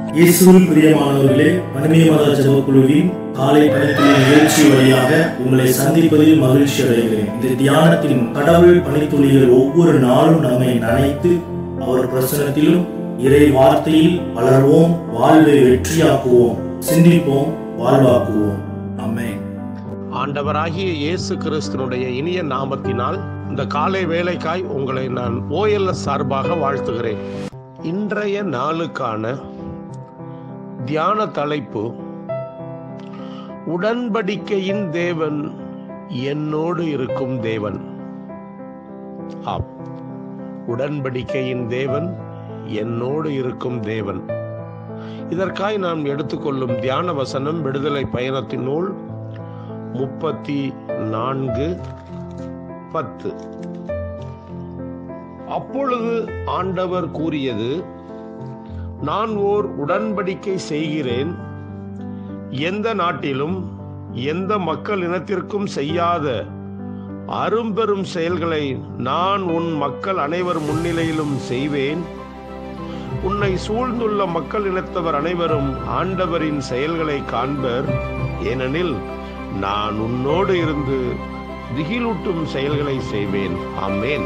இயேசுவில் பிரியமானவர்களே மனிதமத ஜபக்குழுவின் காலை பணித்துறை நிகழ்ச்சி வழியாக உங்களை சந்திப்பதில் மகிழ்ச்சி அடைகிறேன் இந்த தியானத்தின் கடவுள் பணித்துளிகள் ஒவ்வொரு நாளும் நம்மை நனைத்து அவர் பிரசனத்திலும் இறை வார்த்தையில் வளர்வோம் வாழ்வை வெற்றியாக்குவோம் சிந்திப்போம் வாழ்வாக்குவோம் அம்மேன் ஆண்டவராகிய இயேசு கிறிஸ்துனுடைய இனிய நாமத்தினால் இந்த காலை வேலைக்காய் உங்களை நான் ஓஎல்எஸ் சார்பாக வாழ்த்துகிறேன் இன்றைய நாளுக்கான தியான தலைப்பு உடன்படிக்கையின் தேவன் என்னோடு இருக்கும் தேவன் ஆம் உடன்படிக்கையின் தேவன் என்னோடு இருக்கும் தேவன் இதற்காய் நாம் எடுத்துக்கொள்ளும் தியான வசனம் விடுதலை பயணத்தின் நூல் முப்பத்தி நான்கு பத்து அப்பொழுது ஆண்டவர் கூறியது நான் ஓர் உடன்படிக்கை செய்கிறேன் எந்த நாட்டிலும் எந்த மக்கள் இனத்திற்கும் செய்யாத அரும்பெரும் செயல்களை நான் உன் மக்கள் அனைவர் முன்னிலையிலும் செய்வேன் உன்னை சூழ்ந்துள்ள மக்கள் இனத்தவர் அனைவரும் ஆண்டவரின் செயல்களை காண்பர் ஏனெனில் நான் உன்னோடு இருந்து திகிலூட்டும் செயல்களை செய்வேன் ஆமேன்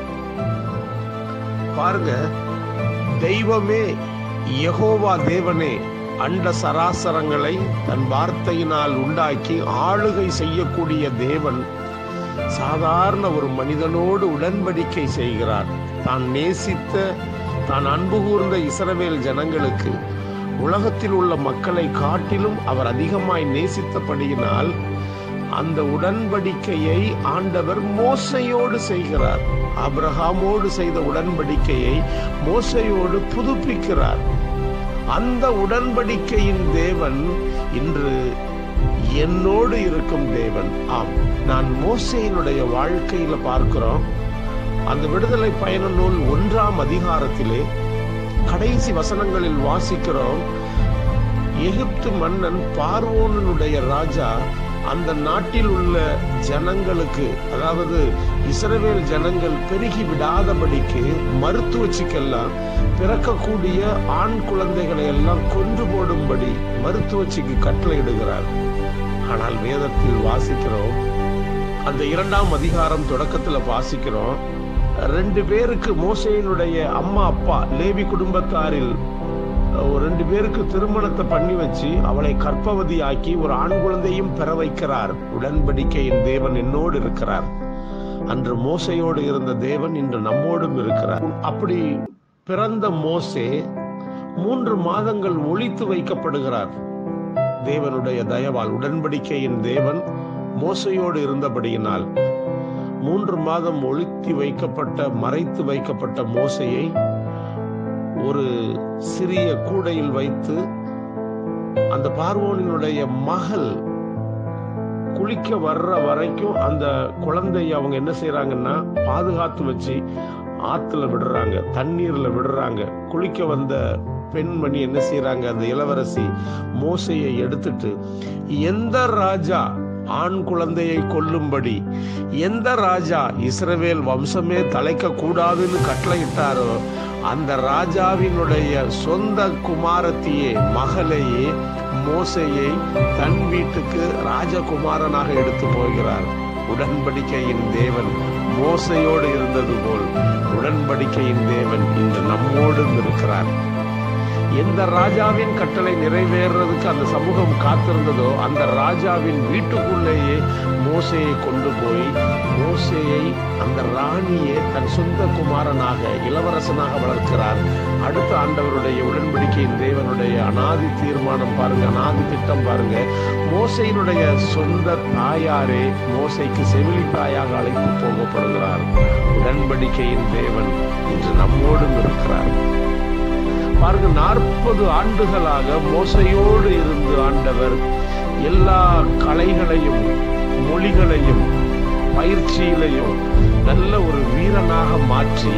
பாருங்க தெய்வமே யெகோவா தேவனே அண்ட சராசரங்களை தன் வார்த்தையினால் உண்டாக்கி ஆளுகை செய்யக்கூடிய தேவன் சாதாரண ஒரு மனிதனோடு உடன்படிக்கை செய்கிறார் தான் நேசித்த தான் அன்பு கூர்ந்த இஸ்ரவேல் ஜனங்களுக்கு உலகத்தில் உள்ள மக்களை காட்டிலும் அவர் அதிகமாய் நேசித்தபடியினால் அந்த உடன்படிக்கையை ஆண்டவர் மோசையோடு செய்கிறார் அப்ரஹாமோடு செய்த உடன்படிக்கையை மோசையோடு புதுப்பிக்கிறார் அந்த உடன்படிக்கையின் தேவன் இன்று என்னோடு இருக்கும் தேவன் ஆம் நான் மோசையினுடைய வாழ்க்கையில பார்க்கிறோம் அந்த விடுதலை பயண நூல் ஒன்றாம் அதிகாரத்திலே கடைசி வசனங்களில் வாசிக்கிறோம் எகிப்து மன்னன் பார்வோனுடைய ராஜா அந்த நாட்டில் உள்ள ஜனங்களுக்கு அதாவது இஸ்ரவேல் ஜனங்கள் பெருகி விடாதபடிக்கு மருத்துவச்சிக்கெல்லாம் பிறக்கக்கூடிய ஆண் குழந்தைகளை எல்லாம் கொன்று போடும்படி மருத்துவச்சிக்கு கட்டளையிடுகிறார் ஆனால் வேதத்தில் வாசிக்கிறோம் அந்த இரண்டாம் அதிகாரம் தொடக்கத்துல வாசிக்கிறோம் ரெண்டு பேருக்கு மோசையினுடைய அம்மா அப்பா லேவி குடும்பத்தாரில் ஒரு ரெண்டு பேருக்கு திருமணத்தை பண்ணி வச்சு அவளை கற்பவதி ஆக்கி ஒரு ஆண் குழந்தையும் பெற வைக்கிறார் உடன்படிக்கையின் தேவன் என்னோடு இருக்கிறார் அன்று மோசையோடு இருந்த தேவன் இன்று நம்மோடும் இருக்கிறார் அப்படி பிறந்த மோசே மூன்று மாதங்கள் ஒழித்து வைக்கப்படுகிறார் தேவனுடைய தயவால் உடன்படிக்கையின் தேவன் மோசையோடு இருந்தபடியினால் மூன்று மாதம் ஒழித்து வைக்கப்பட்ட மறைத்து வைக்கப்பட்ட மோசையை ஒரு சிறிய கூடையில் வைத்து அந்த பார்வோனினுடைய மகள் குளிக்க வர்ற வரைக்கும் அந்த குழந்தைய அவங்க என்ன செய்யறாங்கன்னா பாதுகாத்து வச்சு ஆத்துல விடுறாங்க தண்ணீர்ல விடுறாங்க குளிக்க வந்த பெண்மணி என்ன செய்யறாங்க அந்த இளவரசி மோசையை எடுத்துட்டு எந்த ராஜா ஆண் குழந்தையை கொல்லும்படி எந்த ராஜா இஸ்ரவேல் வம்சமே தலைக்க கூடாதுன்னு கட்டளையிட்டாரோ அந்த ராஜாவினுடைய சொந்த குமாரத்தியே மகளையே மோசையை தன் வீட்டுக்கு ராஜகுமாரனாக எடுத்து போகிறார் உடன்படிக்கையின் தேவன் மோசையோடு இருந்தது போல் உடன்படிக்கையின் தேவன் இன்று நம்மோடும் இருக்கிறார் எந்த ராஜாவின் கட்டளை நிறைவேறதுக்கு அந்த சமூகம் காத்திருந்ததோ அந்த ராஜாவின் வீட்டுக்குள்ளேயே மோசையை கொண்டு போய் மோசையை அந்த ராணியை தன் சொந்த குமாரனாக இளவரசனாக வளர்க்கிறார் அடுத்த ஆண்டவருடைய உடன்படிக்கையின் தேவனுடைய அனாதி தீர்மானம் பாருங்க அனாதி திட்டம் பாருங்க மோசையினுடைய சொந்த தாயாரே மோசைக்கு செவிலி தாயாக அழைத்து போகப்படுகிறார் உடன்படிக்கையின் தேவன் இன்று நம்மோடும் இருக்கிறார் பாருங்க நாற்பது ஆண்டுகளாக மோசையோடு இருந்து ஆண்டவர் எல்லா கலைகளையும் மொழிகளையும் பயிற்சியிலையும் நல்ல ஒரு வீரனாக மாற்றி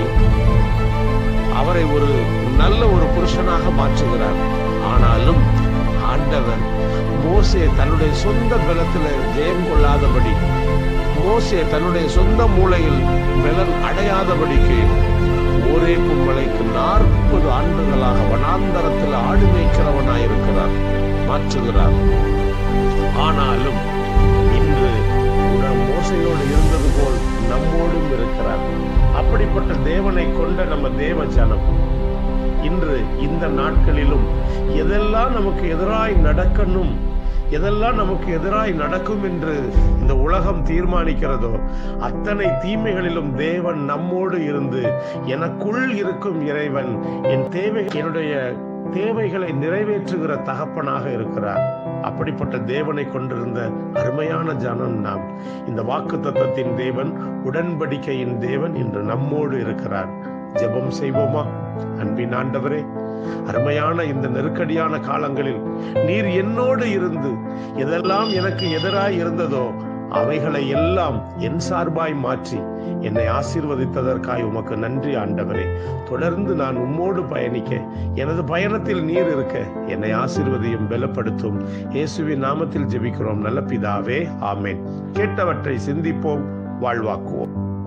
அவரை ஒரு நல்ல ஒரு புருஷனாக மாற்றுகிறார் ஆனாலும் ஆண்டவர் மோசே தன்னுடைய சொந்த பலத்துல ஜெயம் கொள்ளாதபடி மோசே தன்னுடைய சொந்த மூளையில் பலன் அடையாதபடிக்கு ஒரே பொம்மலைக்கு நாற்பது ஆண்டுகளாக வனாந்தரத்தில் ஆடு மேய்க்கிறவனாயிருக்கிறார் மாற்றுகிறார் ஆனாலும் இன்று உடன் மோசையோடு இருந்தது போல் நம்மோடும் இருக்கிறார் அப்படிப்பட்ட தேவனை கொண்ட நம்ம தேவ ஜனம் இன்று இந்த நாட்களிலும் எதெல்லாம் நமக்கு எதிராய் நடக்கணும் எதெல்லாம் நமக்கு எதிராய் நடக்கும் என்று இந்த உலகம் தீர்மானிக்கிறதோ அத்தனை தீமைகளிலும் தேவன் நம்மோடு இருந்து எனக்குள் இருக்கும் இறைவன் என் தேவை என்னுடைய தேவைகளை நிறைவேற்றுகிற தகப்பனாக இருக்கிறார் அப்படிப்பட்ட தேவனை கொண்டிருந்த அருமையான ஜனம் நாம் இந்த வாக்கு தத்தத்தின் தேவன் உடன்படிக்கையின் தேவன் இன்று நம்மோடு இருக்கிறார் ஜெபம் செய்வோமா அன்பின் ஆண்டவரே அருமையான இந்த நெருக்கடியான காலங்களில் நீர் என்னோடு இருந்து எதெல்லாம் எனக்கு எதிராய் இருந்ததோ அவைகளை எல்லாம் என் சார்பாய் மாற்றி என்னை ஆசீர்வதித்ததற்காய் உமக்கு நன்றி ஆண்டவரே தொடர்ந்து நான் உம்மோடு பயணிக்க எனது பயணத்தில் நீர் இருக்க என்னை ஆசீர்வதியும் பலப்படுத்தும் இயேசுவின் நாமத்தில் ஜெபிக்கிறோம் நல்ல பிதாவே ஆமேன் கேட்டவற்றை சிந்திப்போம் வாழ்வாக்குவோம்